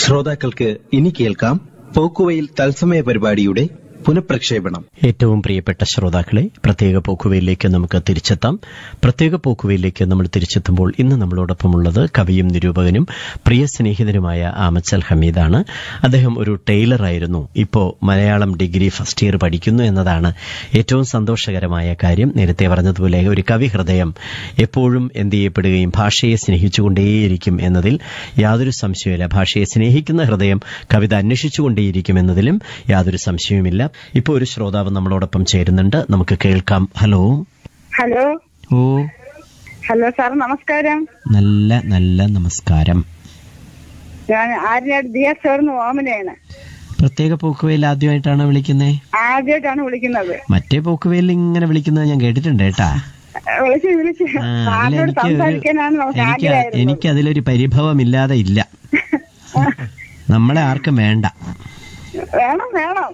ശ്രോതാക്കൾക്ക് ഇനി കേൾക്കാം പോക്കുവയിൽ തത്സമയ പരിപാടിയുടെ പുനഃപ്രക്ഷേപണം ഏറ്റവും പ്രിയപ്പെട്ട ശ്രോതാക്കളെ പ്രത്യേക പോക്കുവയിലേക്ക് നമുക്ക് തിരിച്ചെത്താം പ്രത്യേക പോക്കുവയിലേക്ക് നമ്മൾ തിരിച്ചെത്തുമ്പോൾ ഇന്ന് നമ്മളോടൊപ്പമുള്ളത് കവിയും നിരൂപകനും പ്രിയ സ്നേഹിതനുമായ ആമച്ചൽ ഹമീദാണ് അദ്ദേഹം ഒരു ടൈലറായിരുന്നു ഇപ്പോൾ മലയാളം ഡിഗ്രി ഫസ്റ്റ് ഇയർ പഠിക്കുന്നു എന്നതാണ് ഏറ്റവും സന്തോഷകരമായ കാര്യം നേരത്തെ പറഞ്ഞതുപോലെ ഒരു കവി ഹൃദയം എപ്പോഴും എന്ത് ചെയ്യപ്പെടുകയും ഭാഷയെ സ്നേഹിച്ചുകൊണ്ടേയിരിക്കും എന്നതിൽ യാതൊരു സംശയമില്ല ഭാഷയെ സ്നേഹിക്കുന്ന ഹൃദയം കവിത അന്വേഷിച്ചുകൊണ്ടേയിരിക്കും എന്നതിലും യാതൊരു സംശയവുമില്ല ഇപ്പോൾ ഒരു ശ്രോതാവ് നമ്മളോടൊപ്പം ചേരുന്നുണ്ട് നമുക്ക് കേൾക്കാം ഹലോ ഹലോ ഓ ഹലോ സാർ നമസ്കാരം നല്ല നല്ല നമസ്കാരം ഞാൻ ആര്യനാട് ദിയ സാറിന് ഓമനയാണ് പ്രത്യേക പോക്കുവയിൽ ആദ്യമായിട്ടാണ് വിളിക്കുന്നത് ആദ്യമായിട്ടാണ് വിളിക്കുന്നത് മറ്റേ പോക്കുവയിൽ ഇങ്ങനെ വിളിക്കുന്നത് ഞാൻ കേട്ടിട്ടുണ്ട് കേട്ടാ വിളിച്ച് വിളിച്ച് ആ, സാറിനോട് അതിലെനിക്ക് ഒരു- സംസാരിക്കാനാണ് നമുക്ക് എനിക്ക് ആഗ്രഹമായിരുന്നത് എനിക്ക് അതിലൊരു പരിഭവമില്ലാതെ ഇല്ല നമ്മളെ ആർക്കും വേണ്ട വേണം വേണം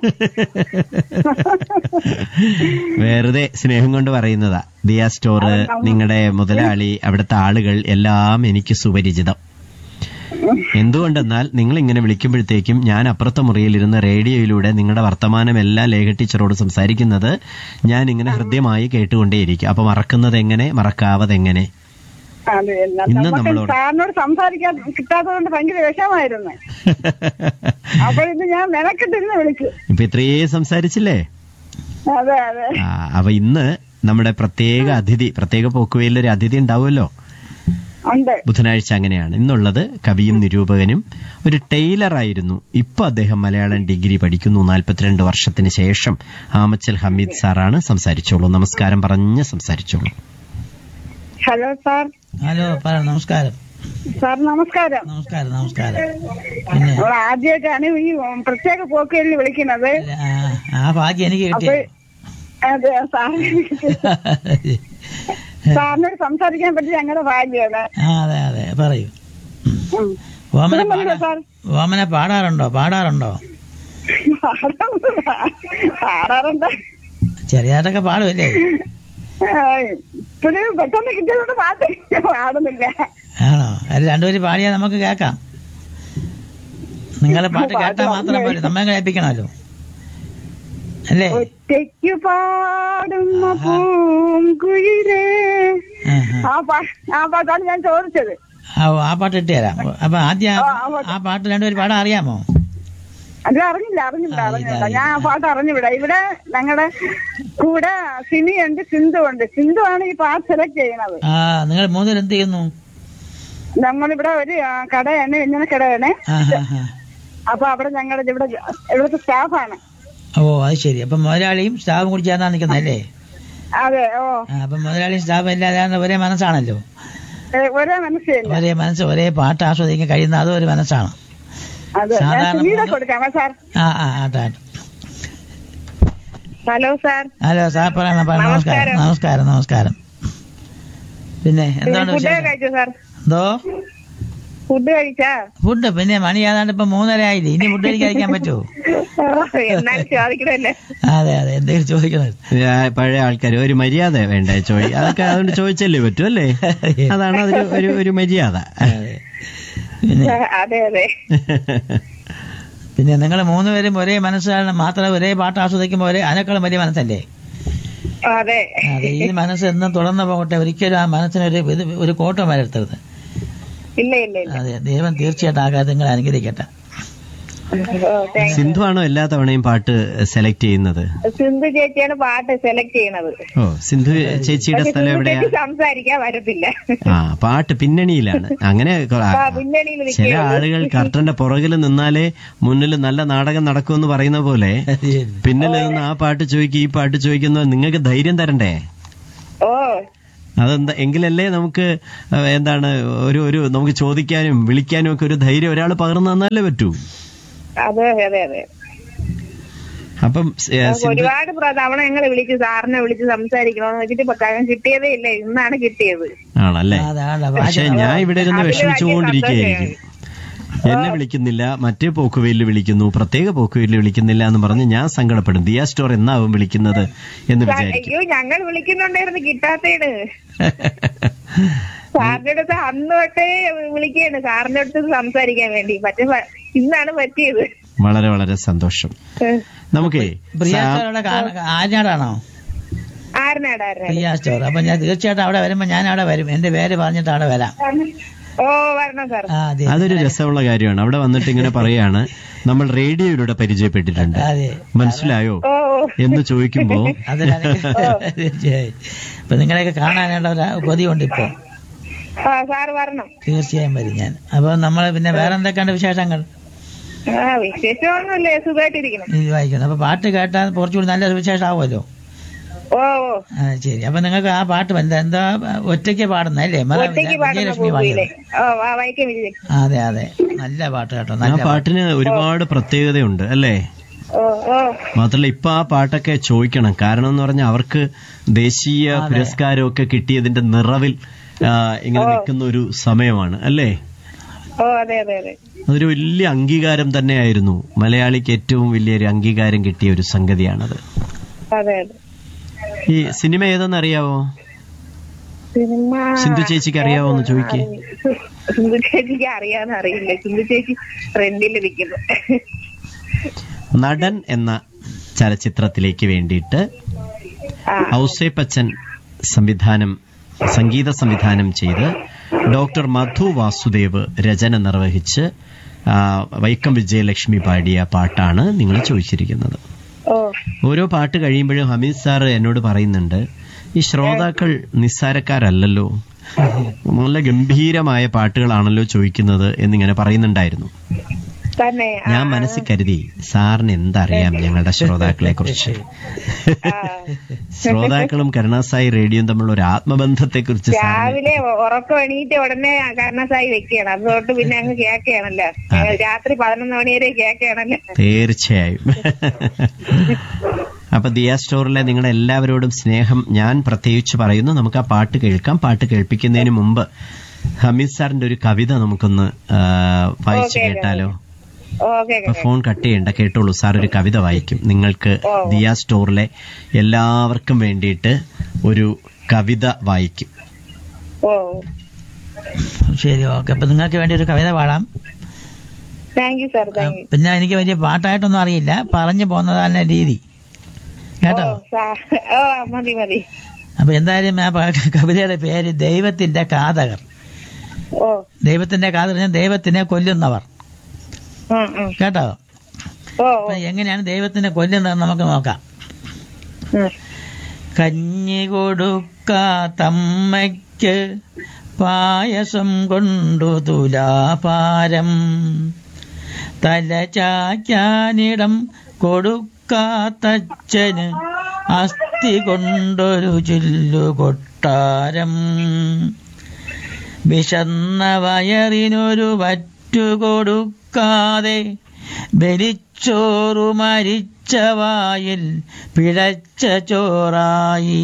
വെറുതെ സ്നേഹം കൊണ്ട് പറയുന്നതാ ദിയ സ്റ്റോറ് നിങ്ങളുടെ മുതലാളി അവിടുത്തെ ആളുകൾ എല്ലാം എനിക്ക് സുപരിചിതം എന്തുകൊണ്ടെന്നാൽ നിങ്ങൾ ഇങ്ങനെ വിളിക്കുമ്പോഴത്തേക്കും ഞാൻ അപ്പുറത്തെ മുറിയിലിരുന്ന് റേഡിയോയിലൂടെ നിങ്ങളുടെ വർത്തമാനമെല്ലാം ലേഖ ടീച്ചറോട് സംസാരിക്കുന്നത് ഞാൻ ഇങ്ങനെ ഹൃദ്യമായി കേട്ടുകൊണ്ടേയിരിക്കും അപ്പൊ മറക്കുന്നത് എങ്ങനെ മറക്കാവത് എങ്ങനെ അതെ ഇന്ന് നമുക്ക് നമ്മളോട് സാറിനോട് സംസാരിക്കാൻ കിട്ടാത്തതുകൊണ്ട് ഭയങ്കര വിഷമായിരുന്നു അപ്പൊ ഇത് ഞാൻ മെനക്കെട്ടിരുന്ന് വിളിച്ചു ഇപ്പൊ ഇത്രയേ സംസാരിച്ചില്ലേ അതെ അതെ ആ, അപ്പൊ ഇന്ന് നമ്മുടെ പ്രത്യേക അതിഥി പ്രത്യേക പോക്കുവയിൽ ഒരു അതിഥി ഉണ്ടാവുമല്ലോ ഉണ്ട് ബുധനാഴ്ച അങ്ങനെയാണ് ഇന്നുള്ളത് കവിയും നിരൂപകനും ഒരു ടൈലറായിരുന്നു ഇപ്പൊ അദ്ദേഹം മലയാളം ഡിഗ്രി പഠിക്കുന്നു നാൽപ്പത്തിരണ്ട് വർഷത്തിന് ശേഷം ആമച്ചൽ ഹമീദ് സാറാണ് സംസാരിച്ചോളൂ നമസ്കാരം പറഞ്ഞ് സംസാരിച്ചോളൂ ഹലോ സാർ ഹലോ പറ നമസ്കാരം സാർ നമസ്കാരം നമസ്കാരം നമസ്കാരം പിന്നെ നമ്മൾ ആദ്യമായിട്ടാണ് ഈ പ്രത്യേക പോക്കുകളിൽ വിളിക്കുന്നത് ആ, ആ ഭാഗ്യം എനിക്ക് അപ്പൊ കിട്ടി അതെ സാറിന് സാറിനോട് സംസാരിക്കാൻ പറ്റി ഞങ്ങളുടെ ഭാഗ്യമാണ് ആ അതെ അതെ പറയൂ ഉം. ഓമന ഇത്രയും മതിയോ പാടാ സാർ ഓമന പാടാറുണ്ടോ പാടാറുണ്ടോ പാടാറുണ്ട് ചെറിയതായിട്ടൊക്കെ പാടുമല്ലേ ഇപ്പോഴും പെട്ടെന്ന് കിട്ടിയതുകൊണ്ട് പാട്ട് പാടുന്നില്ല ആണോ അത് രണ്ടുപേരും പാടിയാൽ നമുക്ക് കേൾക്കാം നിങ്ങളെ പാട്ട് കേട്ടാൽ മാത്രം പോരെ നമ്മെ കേൾപ്പിക്കണമല്ലോ അല്ലേ ഒറ്റയ്ക്ക് പാടുന്ന പൂങ്കുയിലേ ആ, ആ. ആ പാ ആ പാട്ടാണ് ഞാൻ ചോദിച്ചത് ആ, ആ പാട്ട് ഇട്ട് തരാം അപ്പൊ ആദ്യം ആ, ആ- ആ പാട്ട്. ആ പാട്ട് രണ്ടുപേരും പാടാൻ അറിയാമോ അത് അറിഞ്ഞില്ല അറിഞ്ഞില്ല ആ, അറിഞ്ഞില്ല ഇതാ, ഞാൻ ആ പാട്ട് അറിഞ്ഞുവിടാ ഇവിടെ ഞങ്ങളുടെ കൂടെ സിനിയുണ്ട് സിന്ധു ഉണ്ട് സിന്ധു ആണ് ഈ പാട്ട് സെലക്ട് ചെയ്യണത് ആ നിങ്ങൾ മൂന്നുപേരും എന്ത് ചെയ്യുന്നു നമ്മളിവിടെ ഒരു ആ, കടയാണ് ഇങ്ങനെ കടയാണ് ആ ആ ആ അപ്പൊ അവിടെ ഞങ്ങളുടെ ഇവിടെ ഇവിടുത്തെ സ്റ്റാഫാണ് ഓ അത് ശരി അപ്പൊ മുതലാളിയും സ്റ്റാഫും കൂടി ചേർന്നാ നിൽക്കുന്നത് അല്ലേ അതെ ഓ ആ, അപ്പൊ മുതലാളിയും സ്റ്റാഫും ഇല്ലാതെ ഒരേ മനസ്സാണല്ലോ ഏ, ഒരേ മനസ്സില്ല ഒരേ മനസ്സ് ഒരേ പാട്ട് ആസ്വദിക്കാൻ കഴിയുന്ന അതും ഒരു മനസ്സാണ് അതെ ഞാൻ സാധാരണ സുനീത മൂന്ന്- കൊടുക്കാമോ സാർ ആ ആ ആട്ടെ ആട്ടെ ഹലോ സാർ ഹലോ സാർ പറയണം പറ നമസ്കാരം നമസ്കാരം നമസ്കാരം പിന്നെ എന്താണ് ഫുഡ് വിശേഷം കഴിച്ചോ സാർ എന്തോ ഫുഡ് കഴിച്ചാ ഫുഡ് പിന്നെ മണി ഏതാണ്ട് ഇപ്പൊ മൂന്നര ആയില്ലേ ഇനി ഫുഡ് എനിക്ക് കഴിക്കാൻ പറ്റുമോ എന്നാലും ചോദിക്കണല്ലേ അതെ അതെ എന്തെങ്കിലും ചോദിക്കണം ആ, പഴയ ആൾക്കാർ ഒരു മര്യാദ വേണ്ട ചോദി അതൊക്കെ അതുകൊണ്ട് ചോദിച്ചല്ലേ പറ്റൂ അല്ലേ അതാണ് അതിൽ ഒരു ഒരു മര്യാദ അതെ. പിന്നെ അതെ അതെ പിന്നെ നിങ്ങൾ മൂന്നുപേരും ഒരേ മനസ്സാണ് മാത്രം ഒരേ പാട്ട് ആസ്വദിക്കുമ്പോൾ ഒരേ അതിനേക്കാളും വലിയ മനസ്സല്ലേ അതെ അതെ ഈ മനസ്സ് എന്നും തുറന്നു പോകട്ടെ ഒരിക്കലും ആ മനസ്സിന് ഒരു ഇത് ഒരു കോട്ടം വരരുത്തരുത് ഇല്ല ഇല്ല ഇല്ല അതെ ദൈവം തീർച്ചയായിട്ടും ആ കാര്യം നിങ്ങൾ അനുഗ്രഹിക്കട്ടെ ഓ, thank you. സിന്ധു ആണോ എല്ലാ തവണയും പാട്ട് സെലക്ട് ചെയ്യുന്നത് സിന്ധു ചേച്ചിയാണ് പാട്ട് സെലക്ട് ചെയ്യണത് ഓ സിന്ധു ചേച്ചിയുടെ പക്ഷെ സ്ഥലം സിന്ധു എവിടെയാ ചേച്ചി സംസാരിക്കാൻ വരത്തില്ല ആ പാട്ട് പിന്നണിയിലാണ് അങ്ങനെ കൊ- ആ, ആ, പിന്നണിയിൽ ചില നിൽക്കുകയുള്ളൂ. ആളുകൾ കർട്ടന്റെ പുറകിൽ നിന്നാലേ മുന്നിൽ നല്ല നാടകം നടക്കുമെന്ന് പറയുന്ന പോലെ പിന്നിൽ നിന്ന് ആ പാട്ട് ചോദിക്കും ഈ പാട്ട് ചോദിക്കുന്ന നിങ്ങൾക്ക് ധൈര്യം തരണ്ടേ ഓ അതെന്താ എങ്കിലല്ലേ നമുക്ക് ആ, എന്താണ് ഒരു ഒരു നമുക്ക് ചോദിക്കാനും വിളിക്കാനും ഒക്കെ ഒരു ധൈര്യം ഒരാൾ പകർന്നു തന്നാലേ പറ്റൂ അതെ അതെ അതെ അപ്പം ഏ, സിന്ധു ഒരുപാട് പ്ര- തവണ ഞങ്ങൾ വിളിച്ചു സാറിനെ വിളിച്ച് സംസാരിക്കണമെന്ന് വെച്ചിട്ട് ഇപ്പൊ കാര്യം കിട്ടിയതേ ഇല്ല ഇന്നാണ് കിട്ടിയത് ആണല്ലേ അതാണ് പക്ഷെ ഞാൻ ഇവിടെ ഇരുന്ന് അതില് വലിയ വിഷമിച്ചുകൊണ്ടിരിക്കുകയായിരിക്കും എന്നെ വിളിക്കുന്നില്ല മറ്റേ പോക്കുവെയിൽ വിളിക്കുന്നു പ്രത്യേക പോക്കുവെയിൽ വിളിക്കുന്നില്ല എന്ന് പറഞ്ഞ് ഞാൻ സങ്കടപ്പെടും ദിയ സ്റ്റോർ എന്നാവും വിളിക്കുന്നത് എന്ന് വിചാരിക്കും അയ്യോ ഞങ്ങൾ വിളിക്കുന്നുണ്ടായിരുന്നു കിട്ടാത്തേണ് സാറിന്റെ അടുത്ത് അന്ന് തൊട്ടേ വിളിക്കുകയാണ് സാറിന്റെ അടുത്ത് സംസാരിക്കാൻ വേണ്ടി പക്ഷെ പ- ഇന്നാണ് പറ്റിയത് വളരെ വളരെ സന്തോഷം നമുക്കേ പ്രിയ സാം- സ്റ്റോർ അവിടെ കാ- ആര്യാടാണോ ആരനാട് ആരനാട് പ്രിയ സ്റ്റോർ അപ്പൊ ഞാൻ തീർച്ചയായിട്ടും അവിടെ വരുമ്പോ ഞാൻ അവിടെ വരും എന്റെ പേര് പറഞ്ഞിട്ട് അവിടെ വരാം ഓ വരണം സാർ ആ, അതെ അതൊരു രസമുള്ള കാര്യമാണ് അവിടെ വന്നിട്ട് ഇങ്ങനെ പറയാണ് നമ്മൾ റേഡിയോയിലൂടെ പരിചയപ്പെട്ടിട്ടുണ്ട് അതെ മനസ്സിലായോ ഓ ഓ. എന്ന് ചോദിക്കുമ്പോ അതിലാണ് തീർച്ചയായും അപ്പൊ നിങ്ങളെയൊക്കെ കാണാനുള്ള ഒരു കൊതിയുണ്ട് ഇപ്പൊ ആ സാറ് വരണം തീർച്ചയായും വരും ഞാൻ അപ്പൊ നമ്മൾ പിന്നെ വേറെ എന്തൊക്കെയാണ് വിശേഷങ്ങൾ ആ വിശേഷമൊന്നുമില്ലേ സുഖമായിട്ടിരിക്കണം ഇത് വായിക്കണം അപ്പൊ പാട്ട് കേട്ടാൽ കുറച്ചുകൂടി നല്ല വിശേഷമാവുമല്ലോ ഓ ഓ ആ ശരി അപ്പൊ നിങ്ങൾക്ക് ആ പാട്ട് എന്താ എന്താ ഒറ്റയ്ക്ക് പാടുന്നല്ലേ ഒറ്റയ്ക്ക് പാടുന്ന വിജയലക്ഷ്മി ഭൂമിയിലെ പാടിയത് ഓ ആ വൈക്കം വിജയ് അതെ അതെ നല്ല പാട്ട് കേട്ടോ ആ നല്ല പാട്ട്. പാട്ടിന് ഒരുപാട് പ്രത്യേകതയുണ്ട് അല്ലേ ഓ ഓ മാത്രല്ല ഇപ്പൊ ആ പാട്ടൊക്കെ ചോദിക്കണം കാരണം എന്ന് പറഞ്ഞാൽ അവർക്ക് ദേശീയ പുരസ്കാരമൊക്കെ കിട്ടിയതിന്റെ നിറവിൽ ആ, ഇങ്ങനെ നിൽക്കുന്ന ഒരു സമയമാണ് അല്ലേ ഓ അതെ അതെ അതെ അതൊരു വലിയ അംഗീകാരം തന്നെയായിരുന്നു മലയാളിക്ക് ഏറ്റവും വലിയൊരു അംഗീകാരം കിട്ടിയ ഒരു സംഗതിയാണത് അതെ അതെ ഈ സിനിമ ഏതെന്ന് അറിയാവോ സിനിമ സിന്ധു ചേച്ചിക്ക് അറിയാവോ എന്ന് ചോദിക്ക്. സിന്ധു ചേച്ചിക്ക് അറിയാന്ന് അറിയില്ല സിന്ധു ചേച്ചി ഫ്രണ്ടിലിരിക്കുന്നു നടൻ എന്ന ചലച്ചിത്രത്തിലേക്ക് വേണ്ടിയിട്ട് ആ ഔസേപ്പച്ചൻ സംവിധാനം സംഗീത സംവിധാനം ചെയ്ത് ഡോക്ടർ മധു വാസുദേവ് രചന നിർവഹിച്ച് ആ, വൈക്കം വിജയലക്ഷ്മി പാടിയ പാട്ടാണ് നിങ്ങൾ ചോദിച്ചിരിക്കുന്നത് ഓ ഓരോ പാട്ട് കഴിയുമ്പോഴും ഹമീദ് സാറ് എന്നോട് പറയുന്നുണ്ട് ഈ ശ്രോതാക്കൾ നിസ്സാരക്കാരല്ലല്ലോ നല്ല ഗംഭീരമായ പാട്ടുകളാണല്ലോ ചോദിക്കുന്നത് എന്നിങ്ങനെ പറയുന്നുണ്ടായിരുന്നു തന്നെ ആ, ഞാൻ മനസ്സിൽ കരുതി സാറിന് എന്തറിയാം ഞങ്ങളുടെ ശ്രോതാക്കളെ കുറിച്ച് ആ. ശ്രോതാക്കളും കരുണാസായി റേഡിയോയും തമ്മിലുള്ള ഒരു ആത്മബന്ധത്തെ കുറിച്ച് സാറിന് രാവിലെ ഉറക്കം എണീറ്റ് ഉടനെ കർണസായി വെക്കുകയാണ് അതുകൊണ്ട് പിന്നെ അങ്ങ് കേൾക്കുകയാണല്ലോ രാത്രി പതിനൊന്ന് മണി വരെ കേൾക്കുകയാണല്ലോ തീർച്ചയായും അപ്പൊ ദിയ സ്റ്റോറിലെ നിങ്ങളുടെ എല്ലാവരോടും സ്നേഹം ഞാൻ പ്രത്യേകിച്ച് പറയുന്നു നമുക്ക് ആ പാട്ട് കേൾക്കാം പാട്ട് കേൾപ്പിക്കുന്നതിന് മുമ്പ് ഹമീദ് സാറിന്റെ ഒരു കവിത നമുക്കൊന്ന് ആ, വായിച്ചു ഓക്കേ, കേട്ടാലോ ഓക്കെ അപ്പൊ ഫോൺ കട്ട് ചെയ്യണ്ട കേട്ടോളൂ സാർ ഒരു കവിത വായിക്കും നിങ്ങൾക്ക് ദിയ സ്റ്റോറിലെ എല്ലാവർക്കും വേണ്ടിയിട്ട് ഒരു കവിത വായിക്കും ഓ ശരി ഓക്കെ അപ്പൊ നിങ്ങൾക്ക് വേണ്ടി ഒരു കവിത പാടാം thank you sir thank you പിന്നെ എനിക്ക് വലിയ പാട്ടായിട്ടൊന്നും അറിയില്ല പറഞ്ഞു പോകുന്നതാണ് രീതി കേട്ടോ ഓ സാ- ഓ മതി മതി അപ്പൊ എന്തായാലും ആ പ- കവിതയുടെ പേര് ദൈവത്തിന്റെ കാതകർ ഓ ദൈവത്തിന്റെ കാതകർ ഞാൻ ദൈവത്തിനെ കൊല്ലുന്നവർ ഉം, ഉം. കേട്ടോ ഓ അപ്പൊ എങ്ങനെയാണ് ദൈവത്തിനെ കൊല്ലുന്നത് നമുക്ക് നോക്കാം ഉം. കഞ്ഞി കൊടുക്കാത്തമ്മയ്ക്ക് പായസം കൊണ്ടു തുലാപാരം തല ചായ്ക്കാനിടം കൊടുക്കാത്തച്ഛന് അസ്ഥി കൊണ്ടൊരു ചില്ലു കൊട്ടാരം വിശന്ന വയറിനൊരു വറ്റു കൊടുക്കാതെ ബലിച്ചോറു മരിച്ച വായിൽ പിഴച്ച ചോറായി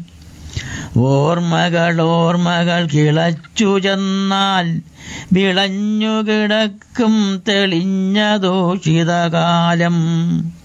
ഓർമ്മകൾ ഓർമ്മകൾ കിളച്ചു ചെന്നാൽ വിളഞ്ഞു കിടക്കും തെളിഞ്ഞ ദോഷിതകാലം